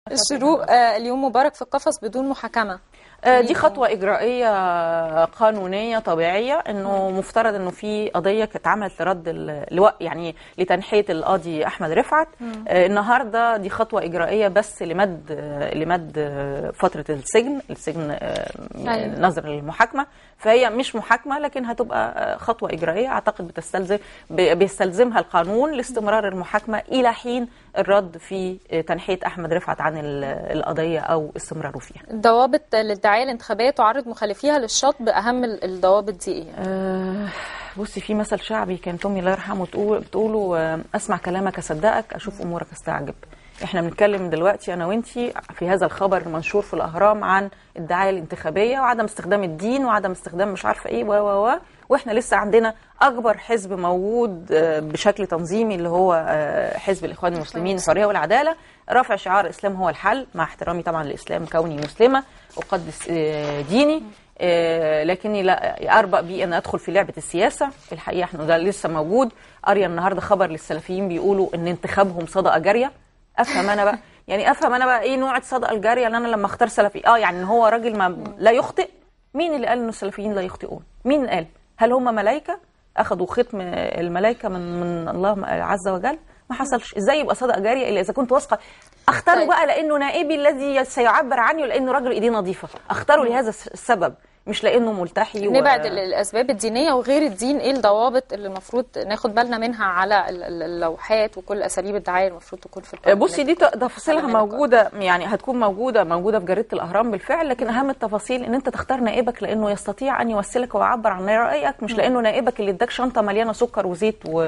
الشروق آه، اليوم مبارك في القفص بدون محاكمه آه، دي خطوة إجرائية قانونية طبيعية إنه مفترض إنه في قضية كانت اتعملت لرد ال- لو يعني لتنحية القاضي أحمد رفعت آه، النهاردة دي خطوة إجرائية بس لمد آه، لمد آه، فترة السجن السجن آه، أيوة. نظر للمحاكمة فهي مش محاكمة لكن هتبقى آه، خطوة إجرائية أعتقد بتستلزم ب- بيستلزمها القانون لاستمرار المحاكمة إلى حين الرد في آه، تنحية أحمد رفعت عن ال- القضية أو استمراره فيها الضوابط للدعايه الانتخابيه تعرض مخالفيها للشطب اهم ال- الضوابط دي ايه آه، بصي في مثل شعبي كانت امي الله يرحمه تقول بتقولوا آه، اسمع كلامك اصدقك اشوف امورك استعجب احنا بنتكلم دلوقتي انا وانتي في هذا الخبر المنشور في الاهرام عن الدعايه الانتخابيه وعدم استخدام الدين وعدم استخدام مش عارفه ايه و و و واحنا لسه عندنا اكبر حزب موجود آه، بشكل تنظيمي اللي هو آه، حزب الاخوان المسلمين الحريه والعداله رفع شعار الاسلام هو الحل مع احترامي طبعا للاسلام كوني مسلمه اقدس آه، ديني آه، لكني لا اربأ بي ان ادخل في لعبه السياسه الحقيقه احنا ده لسه موجود قاريه النهارده خبر للسلفيين بيقولوا ان انتخابهم صدقه جاريه افهم انا بقى يعني افهم انا بقى ايه نوع الصدقه الجاريه اللي انا لما اختار سلفي اه يعني ان هو راجل ما لا يخطئ مين اللي قال ان السلفيين لا يخطئون مين قال هل هم ملائكه اخذوا ختم الملائكه من من الله عز وجل ما حصلش ازاي يبقى صدقه جاريه الا اذا كنت واثقه اختاره طيب. بقى لانه نائبي الذي سيعبر عني ولانه راجل ايديه نظيفه اختاره لهذا السبب مش لانه ملتحي و- نبعد ال- الاسباب الدينيه وغير الدين ايه الضوابط اللي المفروض ناخد بالنا منها على ال- ال- اللوحات وكل اساليب الدعايه المفروض تكون في البرلمان بصي دي ت- تفاصيلها على مالك. موجوده يعني هتكون موجوده موجوده في جريده الاهرام بالفعل لكن اهم التفاصيل ان انت تختار نائبك لانه يستطيع ان يوصلك ويعبر عن رايك مش لانه نائبك اللي اداك شنطه مليانه سكر وزيت و...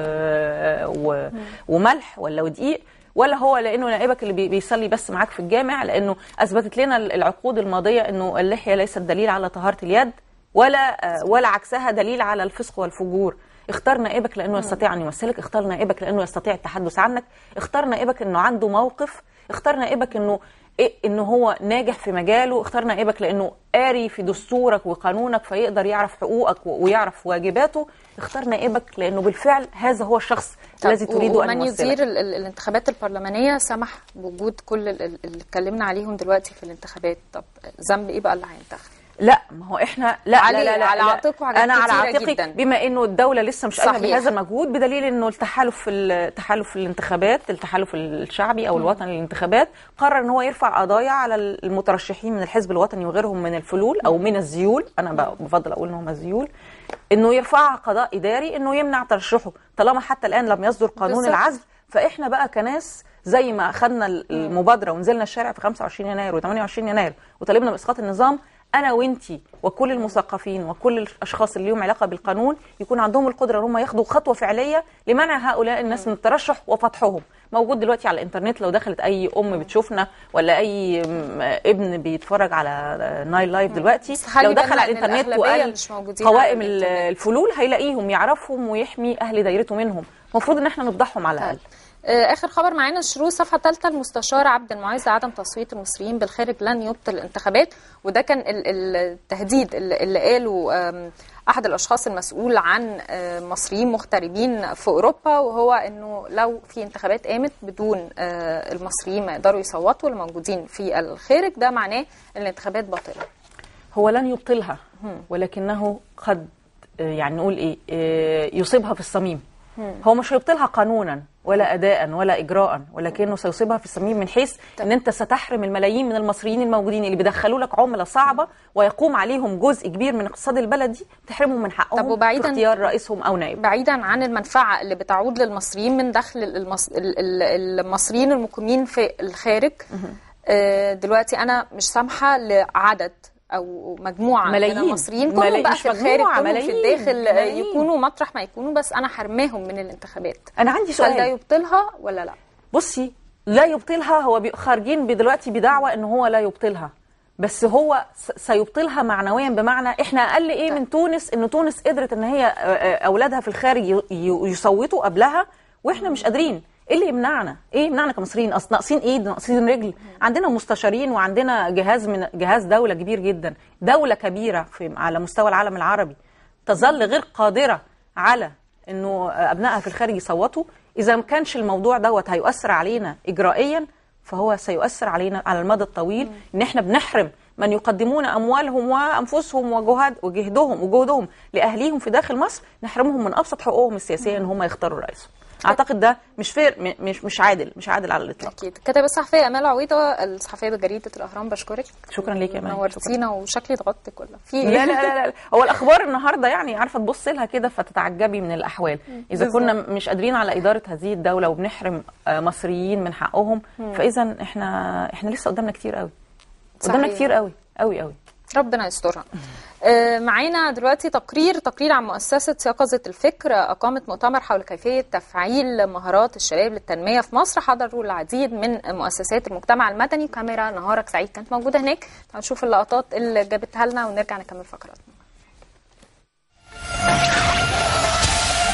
و... وملح ولا ودقيق ولا هو لانه نائبك اللي بي- بيصلي بس معاك في الجامع لانه اثبتت لنا العقود الماضيه انه اللحيه ليست دليل على طهاره اليد ولا ولا عكسها دليل على الفسق والفجور اختار نائبك لانه يستطيع ان يمثلك اختار نائبك لانه يستطيع التحدث عنك اختار نائبك انه عنده موقف اختار نائبك انه إيه انه هو ناجح في مجاله اختار نائبك لانه قاري في دستورك وقانونك فيقدر يعرف حقوقك و- ويعرف واجباته اختار نائبك لانه بالفعل هذا هو الشخص طب الذي تريد ان ومن يمثلك يدير ال- ال- الانتخابات البرلمانيه سمح بوجود كل ال- ال- اللي اتكلمنا عليهم دلوقتي في الانتخابات طب ذنب ايه بقى اللي هينتخب لا ما هو احنا لا علي- لا لا, لا على لا. عاتقه حاجات انا على كتيرة عاتقي جداً. بما انه الدوله لسه مش قايمه صحيح. بهذا المجهود بدليل انه التحالف في التحالف الانتخابات التحالف الشعبي او الوطني للانتخابات قرر ان هو يرفع قضايا على المترشحين من الحزب الوطني وغيرهم من الفلول او من الزيول انا ب- بفضل اقول ان هم زيول انه يرفعها قضاء اداري انه يمنع ترشحه طالما حتى الان لم يصدر قانون بالظبط. العزل فاحنا بقى كناس زي ما اخذنا المبادره ونزلنا الشارع في 25 يناير و28 يناير وطالبنا باسقاط النظام انا وانتي وكل المثقفين وكل الاشخاص اللي لهم علاقه بالقانون يكون عندهم القدره ان هم ياخدوا خطوه فعليه لمنع هؤلاء الناس من الترشح وفتحهم موجود دلوقتي على الانترنت لو دخلت اي ام بتشوفنا ولا اي م- ابن بيتفرج على نايل لايف دلوقتي بس خلي لو دخل بالنا على إن الانترنت الأغلبية وقال مش موجودين على قوائم الإنترنت. الفلول هيلاقيهم يعرفهم ويحمي اهل دايرته منهم المفروض ان احنا نفضحهم على الاقل آه، اخر خبر معانا الشروق صفحه ثالثه المستشار عبد المعز عدم تصويت المصريين بالخارج لن يبطل الانتخابات وده كان ال- ال- التهديد اللي اللي قاله آم، احد الاشخاص المسؤول عن آه، مصريين مغتربين في اوروبا وهو انه لو في انتخابات قامت بدون آه، المصريين ما يقدروا يصوتوا اللي موجودين في الخارج ده معناه ان الانتخابات باطله هو لن يبطلها ولكنه قد آه، يعني نقول ايه آه، يصيبها في الصميم هو مش هيبطلها قانونا ولا اداء ولا اجراء ولكنه سيصيبها في الصميم من حيث ان انت ستحرم الملايين من المصريين الموجودين اللي بيدخلوا لك عمله صعبه ويقوم عليهم جزء كبير من اقتصاد البلد دي تحرمهم من حقهم طب وبعيداً- في اختيار رئيسهم او نائب بعيدا عن المنفعه اللي بتعود للمصريين من دخل المص... ال- ال- المصريين المقيمين في الخارج آه، دلوقتي انا مش سامحه لعدد او مجموعه ملايين. من المصريين ملايين. كلهم بقى مش في الخارج مجموعة، كلهم في ملايين. الداخل آه، ملايين. يكونوا مطرح ما يكونوا بس انا حرماهم من الانتخابات انا عندي هل ده سؤال يبطلها ولا لا بصي لا يبطلها هو بي- خارجين دلوقتي بدعوى ان هو لا يبطلها بس هو س- سيبطلها معنويا بمعنى احنا اقل ايه من تونس ان تونس قدرت ان هي آه، آه، اولادها في الخارج ي- ي- يصوتوا قبلها واحنا مش قادرين ايه اللي يمنعنا ايه يمنعنا كمصريين اصل ناقصين ايد ناقصين رجل عندنا مستشارين وعندنا جهاز من جهاز دوله كبير جدا دوله كبيره في على مستوى العالم العربي تظل غير قادره على انه ابنائها في الخارج يصوتوا اذا ما كانش الموضوع دوت هيؤثر علينا اجرائيا فهو سيؤثر علينا على المدى الطويل ان احنا بنحرم من يقدمون اموالهم وانفسهم وجهد وجهدهم وجهدهم لاهليهم في داخل مصر نحرمهم من ابسط حقوقهم السياسيه ان هم يختاروا رئيسهم اعتقد ده مش فير م- مش مش عادل مش عادل على الاطلاق اكيد كاتبه الصحفيه امال عويضه الصحفيه بجريده الاهرام بشكرك شكرا ليك يا مان نورتينا وشكلي ضغطت كلها في إيه؟ لا لا لا لا هو الاخبار النهارده يعني عارفه تبص لها كده فتتعجبي من الاحوال اذا بالظبط. كنا مش قادرين على اداره هذه الدوله وبنحرم آه، مصريين من حقهم فاذا احنا احنا لسه قدامنا كتير قوي قدامنا صحيح. كتير قوي قوي قوي ربنا يسترها آه، معانا دلوقتي تقرير تقرير عن مؤسسة يقظة الفكر أقامت مؤتمر حول كيفية تفعيل مهارات الشباب للتنمية في مصر حضروا العديد من مؤسسات المجتمع المدني وكاميرا نهارك سعيد كانت موجودة هناك تعالوا نشوف اللقطات اللي جابتها لنا ونرجع نكمل فقراتنا